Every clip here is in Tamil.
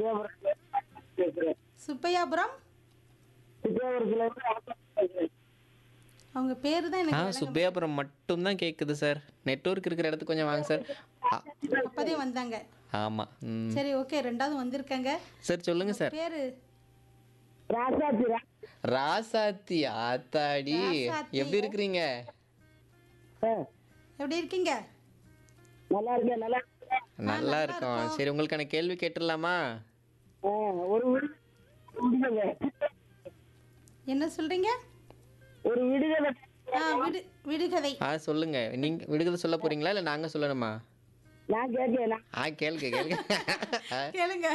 சுப்பியாபுரத்துல பேசுறேன் சுப்பையாபுரம் சுப்பியாபுரத்துல இருந்து ஆட்டோ பேசுறேன் அவங்க பேர் தான் ஆ எனக்கு விளங்க- சுப்பையாபுரம் மட்டும்தான் கேட்குது சார் நெட்வொர்க் இருக்கிற இடத்துக்கு கொஞ்சம் வாங்க சார் ஆ, அப்பதே வந்தாங்க ஆமாம் ம் சரி ஓகே ரெண்டாவது வந்திருக்காங்க சார் சொல்லுங்க சார் பேரு ராசாத்தி ரா- ராசாத்தி ஆத்தாடி ராசாத்தி. எப்படி இருக்கிறீங்க ஆ, எப்படி இருக்கீங்க நல்லா இருக்கேன் நல்லா இருக்கேன் நல்லா இருக்கோம் சரி உங்களுக்கான கேள்வி கேட்டுடலாமா ஆ, ஒரு விடு- விடுதலை என்ன சொல்றீங்க ஒரு விடுதலை ஆ விடு விடுகதை ஆ சொல்லுங்க நீங்க விடுதலை சொல்ல போறீங்களா இல்லை நாங்க சொல்லணுமா நான் கேட்கேன் நான் ஆ கேளுங்க கேளுங்க ஆ, கேளுங்க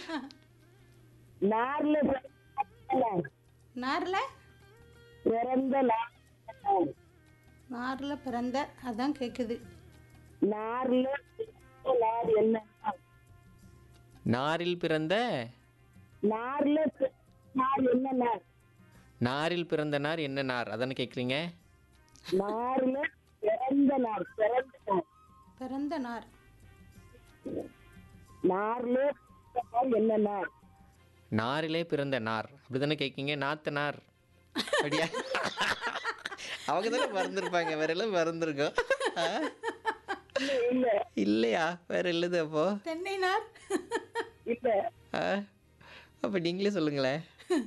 நார்ல பிறந்த- நார்ல பிறந்த நாள் நார்ல பிறந்த அதான் கேக்குது நார்ல பிறந்த நாள் என்ன நாரில் பிறந்த நார்ல பிறந்த நாள் என்ன நாள் நாரில் பிறந்த நார் என்ன நார் அதானே கேட்குறீங்க நார்ல பிறந்த நாள் பிறந்த நாள் பிறந்த நார் நார்ல பிறந்த நாள் என்ன நாள் நாரிலே பிறந்த நார் அப்படிதானே கேட்கீங்க நாத்த நார் அப்படியா அவங்க தானே மறந்துருப்பாங்க வேற எல்லாம் மறந்துருக்கோம் ஆ? இல்ல இல்லையா வேற இல்லது அப்போ தென்னை நார் இல்ல ஆ அப்போ நீங்களே சொல்லுங்களேன்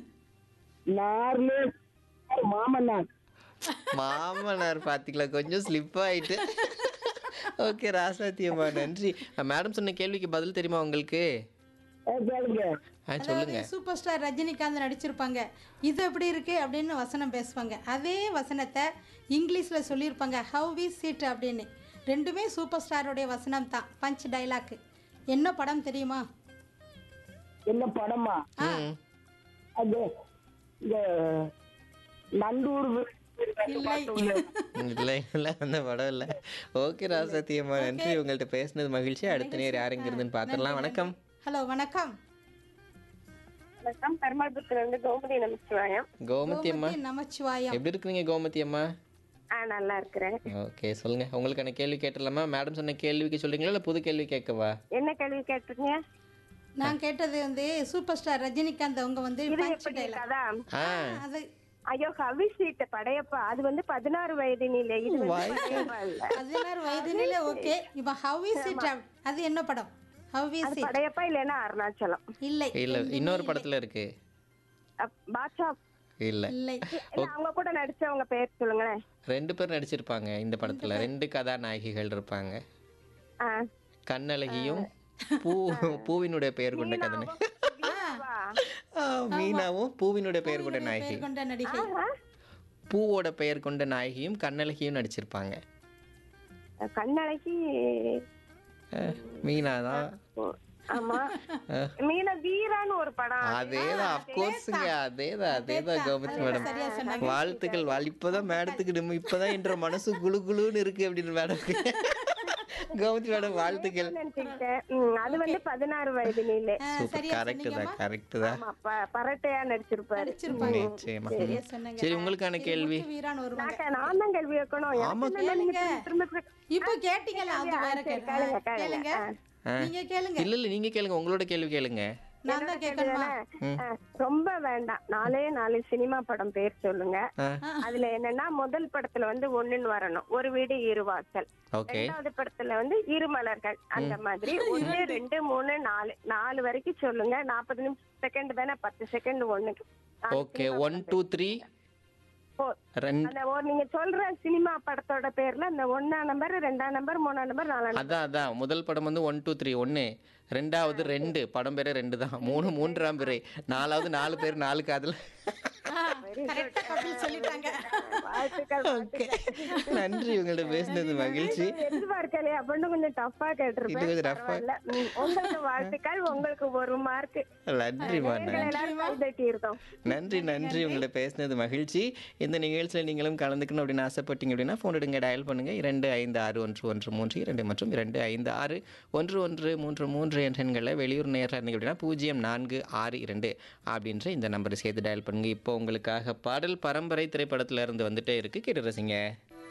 நார்ல மாமன்னார் மாமனார் பார்த்தீங்களா கொஞ்சம் ஸ்லிப் ஆயிட்டு ஓகே ராசாத்தி அம்மா நன்றி மேடம் சொன்ன கேள்விக்கு பதில் தெரியுமா உங்களுக்கு கேளுங்க ஆ சொல்லுங்க சூப்பர் ஸ்டார் ரஜினிகாந்த் நடிச்சிருப்பாங்க இது எப்படி இருக்கு அப்படின்னு வசனம் பேசுவாங்க அதே வசனத்தை இங்கிலீஷில் சொல்லியிருப்பாங்க ஹவ் வி சீட் அப்படின்னு ரெண்டுமே சூப்பர் ஸ்டாரோடைய வசனம் தான் பஞ்ச் டைலாக் என்ன படம் தெரியுமா என்ன படமா ம் அது இந்த நண்டூர் இல்லை இல்லை இல்லை அந்த படம் இல்லை ஓகே ராசாத்தி அம்மா நன்றி உங்கள்கிட்ட பேசினது மகிழ்ச்சி அடுத்த நேர் யார் எங்க இருந்துன்னு பார்த்துடலாம் வணக்கம் ஹலோ வணக்கம் வணக்கம் பெருமாள்புரத்துல இருந்து கோமதி நமச்சிவாயம் கோமதி அம்மா கோமதி நமச்சிவாயம் எப்படி இருக்கிறீங்க கோமதி அம்மா ஆ நல்லா இருக்கிறேன் ஓகே சொல்லுங்க உங்களுக்கான கேள்வி கேட்டுடலாமா மேடம் சொன்ன கேள்விக்கு சொல்றீங்களா இல்லை புது கேள்வி கேட்கவா என்ன கேள்வி கேட்டிருக்கீங்க நான் கேட்டது வந்து சூப்பர் ஸ்டார் ரஜினிகாந்த் அவங்க வந்து இது பஞ்ச் எப்படி டைலாக் கதா ஆ அது ஐயோ கவி சீட்டு படையப்பா அது வந்து பதினாறு வயது நிலை இது வந்து படையப்பா இல்ல பதினாறு வயதுல ஓகே இப்போ ஹவ் இஸ் இட் அது என்ன படம் ஹவ் இஸ் இட் படையப்பா இல்லைன்னா அருணாச்சலம் இல்லை இல்லை இன்னொரு படத்துல இருக்கு அப்- பாட்ஷா இல்லை இல்லை இல்ல அவங்க கூட நடிச்சவங்க பேர் சொல்லுங்களேன் ரெண்டு பேர் நடிச்சிருப்பாங்க இந்த படத்துல ரெண்டு கதாநாயகிகள் இருப்பாங்க ஆ. கண்ணழகியும் பூ பூவினுடைய பெயர் கொண்ட கதனை வீணாவா? ஆ, மீனாவும் பூவினுடைய பெயர் கொண்ட நாயகி பேர் கொண்ட நடிகை பூவோட பெயர் கொண்ட நாயகியும் கண்ணழகியும் நடிச்சிருப்பாங்க கண்ணழகி ஆ, மீனா தான் ஓ, ஆமா மீனா வீரான்னு ஒரு படம் அதேதான் அப்கோர்ஸுங்க அதேதான் அதேதான் கோமதி மேடம் சரியா சொன்னாங்க வாழ்த்துக்கள் வாழ் இப்பதான் மேடத்துக்கு நம்ம இப்பதான் என்ற மனசு குளு குளுன்னு இருக்கு அப்படின்னு மேடம் கோமதி மேடம் வாழ்த்துக்கள் நினைச்சுக்கிட்டேன் ம், அது வந்து பதினாறு வயது நிலை ஆ, சூப்பர் சரியா கரெக்ட் தான் கரெக்ட் தான் ஆமா ப- பரட்டையா நடிச்சிருப்பாரு நடிச்சிருப்பாங்க நிச்சயமா சரியா சொன்னாங்க சரி உங்களுக்கான கேள்வி முத்து வீரான் வருவாங்க நான் நான் தான் கேள்வி வைக்கணும் ஆமா. எனக்கு என்ன நீங்க திரும்ப திரும்ப இப்போ கேட்டீங்கல்ல அது வேற சரி, கேளுங்க கேளுங்க, கேளுங்க. கேளுங்க நீங்க கேளுங்க இல்ல இல்ல நீங்க கேளுங்க உங்களோட கேள்வி கேளுங்க நான் தான் கேட்கணுமா ஆ, ரொம்ப வேண்டாம் நாலே நாலு சினிமா படம் பேர் சொல்லுங்க ஆ, அதுல என்னன்னா முதல் படத்துல வந்து ஒண்ணுன்னு வரணும் ஒரு வீடு இரு வாசல் ஓகே ரெண்டாவது படத்துல வந்து இரு மலர்கள் அந்த மாதிரி ஒண்ணு ரெண்டு மூணு நாலு நாலு வரைக்கும் சொல்லுங்க நாற்பது நிமிஷம் செகண்ட் தானே பத்து செகண்ட் ஒண்ணுக்கு நாலு okay one two three four. ரெண்டு அந்த ஒரு நீங்க சொல்ற சினிமா படத்தோட பேர்ல அந்த ஒன்னா நம்பர் ரெண்டாம் நம்பர் மூணாம் நம்பர் நாலாம் நம்பர் அதான் அதான் முதல் படம் வந்து ஒன் டூ த்ரீ ஒன்று ரெண்டாவது ரெண்டு படம் பேரே ரெண்டு தான் மூணு மூன்றாம் பேரே நாலாவது நாலு பேர் நாலு காதல் கரெக்டா கபில் சொல்லிட்டாங்க வாழ்த்துக்கள் ஓகே நன்றி உங்கள்ட்ட பேசினது மகிழ்ச்சி எதிர்பார்க்கலையே அப்படின்னு கொஞ்சம் டஃப்பா இது கேட்டிருப்பேன் கொஞ்சம் rough ஆ- பரவாயில்ல. ம், உங்களுக்கு வாழ்த்துக்கள் உங்களுக்கு ஒரு மார்க் நன்றிமா நன்றி எல்லாரும் கைதட்டி இருக்கோம் நன்றி நன்றி உங்களை பேசினது மகிழ்ச்சி இந்த நிகழ்ச்சியில் நீங்களும் கலந்துக்கணும் அப்படின்னு ஆசைப்பட்டீங்க அப்படின்னா ஃபோன் எடுங்க டயல் பண்ணுங்க இரண்டு ஐந்து ஆறு ஒன்று ஒன்று மூன்று இரண்டு மற்றும் இரண்டு ஐந்து ஆறு ஒன்று ஒன்று மூன்று மூன்று என்ற எண்களில் வெளியூர் நேரில் இருந்தீங்க அப்படின்னா பூஜ்ஜியம் நான்கு ஆறு இரண்டு அப்படின்ற இந்த நம்பரை சேர்த்து டயல் பண்ணுங்க இப்போ உங்களுக்காக பாடல் பரம்பரை திரைப்படத்துல இருந்து வந்துட்டே இருக்கு கேட்டு ரசிங்க